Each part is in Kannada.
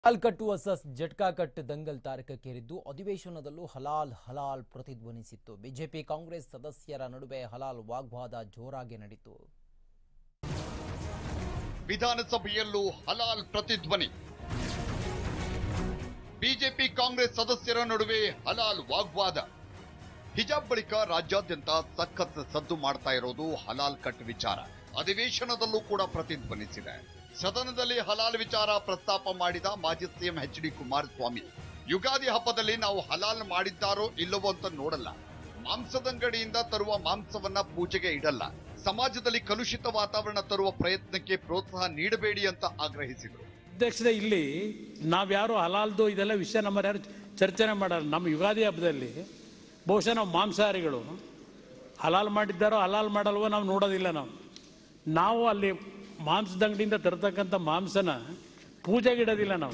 ಹಲಾಲ್ ಕಟ್ಟು ವರ್ಸಸ್ ಜಟ್ಕಾ ಕಟ್ ದಂಗಲ್ ತಾರಕಕ್ಕೇರಿದ್ದು ಅಧಿವೇಶನದಲ್ಲೂ ಹಲಾಲ್ ಹಲಾಲ್ ಪ್ರತಿಧ್ವನಿಸಿತ್ತು ಬಿಜೆಪಿ ಕಾಂಗ್ರೆಸ್ ಸದಸ್ಯರ ನಡುವೆ ಹಲಾಲ್ ವಾಗ್ವಾದ ಜೋರಾಗಿ ನಡೀತು ವಿಧಾನಸಭೆಯಲ್ಲೂ ಹಲಾಲ್ ಪ್ರತಿಧ್ವನಿ ಬಿಜೆಪಿ ಕಾಂಗ್ರೆಸ್ ಸದಸ್ಯರ ನಡುವೆ ಹಲಾಲ್ ವಾಗ್ವಾದ ಹಿಜಾಬ್ ಬಳಿಕ ರಾಜ್ಯಾದ್ಯಂತ ಸಖತ್ ಸದ್ದು ಮಾಡ್ತಾ ಇರೋದು ಹಲಾಲ್ ಕಟ್ ವಿಚಾರ ಅಧಿವೇಶನದಲ್ಲೂ ಕೂಡ ಪ್ರತಿಧ್ವನಿಸಿದೆ ಸದನದಲ್ಲಿ ಹಲಾಲ್ ವಿಚಾರ ಪ್ರಸ್ತಾಪ ಮಾಡಿದ ಮಾಜಿ CM H D Kumaraswamy Ugadi ಹಬ್ಬದಲ್ಲಿ ನಾವು ಹಲಾಲ್ ಮಾಡಿದ್ದಾರೋ ಇಲ್ಲವೋ ಅಂತ ನೋಡಲ್ಲ ಮಾಂಸದಂಗಡಿಯಿಂದ ತರುವ ಮಾಂಸವನ್ನ ಪೂಜೆಗೆ ಇಡಲ್ಲ ಸಮಾಜದಲ್ಲಿ ಕಲುಷಿತ ವಾತಾವರಣ ತರುವ ಪ್ರಯತ್ನಕ್ಕೆ ಪ್ರೋತ್ಸಾಹ ನೀಡಬೇಡಿ ಅಂತ ಆಗ್ರಹಿಸಿದರು ಅಧ್ಯಕ್ಷರೇ ಇಲ್ಲಿ ನಾವ್ಯಾರು ಹಲಾಲ್ದು ಇದೆಲ್ಲ ವಿಷಯ ನಮ್ಮ ಯಾರು ಚರ್ಚನೆ ಮಾಡಲ್ಲ ನಮ್ಮ ಯುಗಾದಿ ಹಬ್ಬದಲ್ಲಿ ಬಹುಶಃ ನಾವು ಮಾಂಸಾಹಾರಿಗಳು ಹಲಾಲ್ ಮಾಡಿದ್ದಾರೋ ಹಲಾಲ್ ಮಾಡಲ್ವೋ ನಾವು ನೋಡೋದಿಲ್ಲ ನಾವು ನಾವು ಅಲ್ಲಿ ಮಾಂಸದ ಅಂಗಡಿಯಿಂದ ತರ್ತಕ್ಕಂಥ ಮಾಂಸನ ಪೂಜೆಗೆ ಇಡೋದಿಲ್ಲ ನಾವು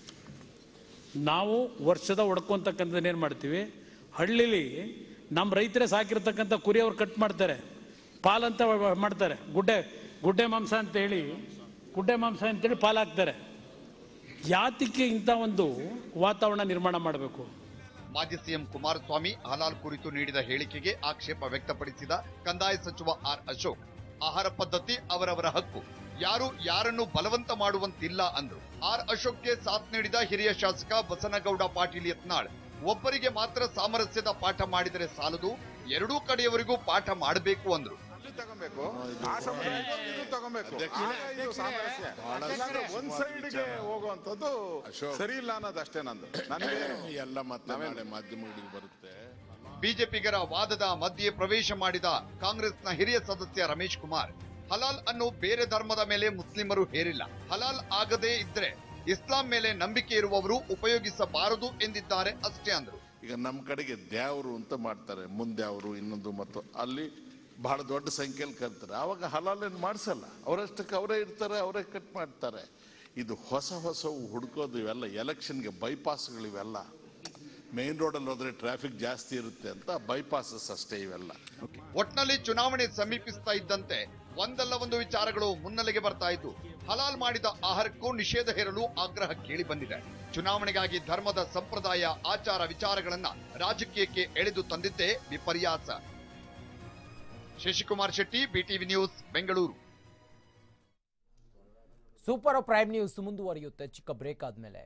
ನಾವು ವರ್ಷದ ಹೊಡ್ಕೊಂತಕ್ಕಂಥದ್ದು ಏನು ಮಾಡ್ತೀವಿ ಹಳ್ಳಿಲಿ ನಮ್ಮ ರೈತರೇ ಸಾಕಿರ್ತಕ್ಕಂಥ ಕುರಿ ಅವ್ರು ಕಟ್ ಮಾಡ್ತಾರೆ ಪಾಲಂತ ಮಾಡ್ತಾರೆ ಗುಡ್ಡೆ ಗುಡ್ಡೆ ಮಾಂಸ ಅಂತೇಳಿ ಗುಡ್ಡೆ ಮಾಂಸ ಅಂತೇಳಿ ಪಾಲು ಹಾಕ್ತಾರೆ ಯಾತಕ್ಕೆ ಇಂಥ ಒಂದು ವಾತಾವರಣ ನಿರ್ಮಾಣ ಮಾಡಬೇಕು ಮಾಜಿ ಸಿಎಂ ಕುಮಾರಸ್ವಾಮಿ ಹಲಾಲ್ ಕುರಿತು ನೀಡಿದ ಹೇಳಿಕೆಗೆ ಆಕ್ಷೇಪ ವ್ಯಕ್ತಪಡಿಸಿದ ಕಂದಾಯ ಸಚಿವ ಆರ್ ಅಶೋಕ್ ಆಹಾರ ಪದ್ಧತಿ ಅವರವರ ಹಕ್ಕು ಯಾರು ಯಾರನ್ನು ಬಲವಂತ ಮಾಡುವಂತಿಲ್ಲ ಅಂದ್ರು ಆರ್ ಅಶೋಕ್ಗೆ ಸಾಥ್ ನೀಡಿದ ಹಿರಿಯ ಶಾಸಕ ಬಸನಗೌಡ ಪಾಟೀಲ್ ಯತ್ನಾಳ್ ಒಬ್ಬರಿಗೆ ಮಾತ್ರ ಸಾಮರಸ್ಯದ ಪಾಠ ಮಾಡಿದರೆ ಸಾಲದು ಎರಡೂ ಕಡೆಯವರಿಗೂ ಪಾಠ ಮಾಡಬೇಕು ಅಂದ್ರು ಅಲ್ಲಿ ತಗೊಬೇಕು ಆ ಸಮುದಾಯಕ್ಕೆ ಇದು ತಗೊಬೇಕು ಆಗ ಇದು ಸಾಮರಸ್ಯ ಇಲ್ಲಾಂದ್ರೆ ಒಂದ್ ಸೈಡ್ಗೆ ಹೋಗುವಂತದ್ದು ಸರಿ ಇಲ್ಲ ಅನ್ನೋದು ಅಷ್ಟೇ ನಂದು ನನಗೆ ಎಲ್ಲ ಮತ್ತೆ ನಾಳೆ ಮಾಧ್ಯಮಗಳಿಗೆ ಬರುತ್ತೆ ಬಿಜೆಪಿಗರ ವಾದದ ಮಧ್ಯೆ ಪ್ರವೇಶ ಮಾಡಿದ ಕಾಂಗ್ರೆಸ್ನ ಹಿರಿಯ ಸದಸ್ಯ ರಮೇಶ್ ಕುಮಾರ್ ಹಲಾಲ್ ಅನ್ನು ಬೇರೆ ಧರ್ಮದ ಮೇಲೆ ಮುಸ್ಲಿಮರು ಹೇರಿಲ್ಲ ಹಲಾಲ್ ಆಗದೇ ಇದ್ರೆ ಇಸ್ಲಾಂ ಮೇಲೆ ನಂಬಿಕೆ ಇರುವವರು ಉಪಯೋಗಿಸಬಾರದು ಎಂದಿದ್ದಾರೆ ಅಷ್ಟೇ ಅಂದ್ರು ಈಗ ನಮ್ಮ ಕಡೆಗೆ ದ್ಯಾವರು ಅಂತ ಮಾಡ್ತಾರೆ ಮುಂದ್ಯಾವರು ಇನ್ನೊಂದು ಮತ್ತು ಅಲ್ಲಿ ಬಹಳ ದೊಡ್ಡ ಸಂಖ್ಯೆಯಲ್ಲಿ ಕರ್ತಾರೆ ಆವಾಗ ಹಲಾಲೇನು ಮಾಡಿಸಲ್ಲ ಅವರಷ್ಟಕ್ಕೆ ಅವರೇ ಇರ್ತಾರೆ ಅವರೇ ಕಟ್ ಮಾಡ್ತಾರೆ ಇದು ಹೊಸ ಹೊಸವು ಹುಡ್ಕೋದು ಇವೆಲ್ಲ ಎಲೆಕ್ಷನ್ಗೆ ಬೈಪಾಸ್ಗಳಿವೆಲ್ಲ ಮೇನ್ ರೋಡಲ್ಲಿ ಹೋದ್ರೆ ಟ್ರಾಫಿಕ್ ಜಾಸ್ತಿ ಇರುತ್ತೆ ಅಂತ ಬೈಪಾಸಸ್ ಅಷ್ಟೇ ಇವೆಲ್ಲ ಒಟ್ನಲ್ಲಿ ಚುನಾವಣೆ ಸಮೀಪಿಸ್ತಾ ಇದ್ದಂತೆ ಒಂದಲ್ಲ ಒಂದು ವಿಚಾರಗಳು ಮುನ್ನೆಲೆಗೆ ಬರ್ತಾ ಇದ್ದು ಹಲಾಲ್ ಮಾಡಿದ ಆಹಾರಕ್ಕೂ ನಿಷೇಧ ಹೇರಲು ಆಗ್ರಹ ಕೇಳಿ ಬಂದಿದೆ ಚುನಾವಣೆಗಾಗಿ ಧರ್ಮದ ಸಂಪ್ರದಾಯ ಆಚಾರ ವಿಚಾರಗಳನ್ನ ರಾಜಕೀಯಕ್ಕೆ ಎಳೆದು ತಂದಿದ್ದೇ ವಿಪರ್ಯಾಸ Shashikumar Shetty BTV news Bengaluru super prime news ಮುಂದುವರಿಯುತ್ತೆ ಚಿಕ್ಕ ಬ್ರೇಕ್ ಆದ್ಮೇಲೆ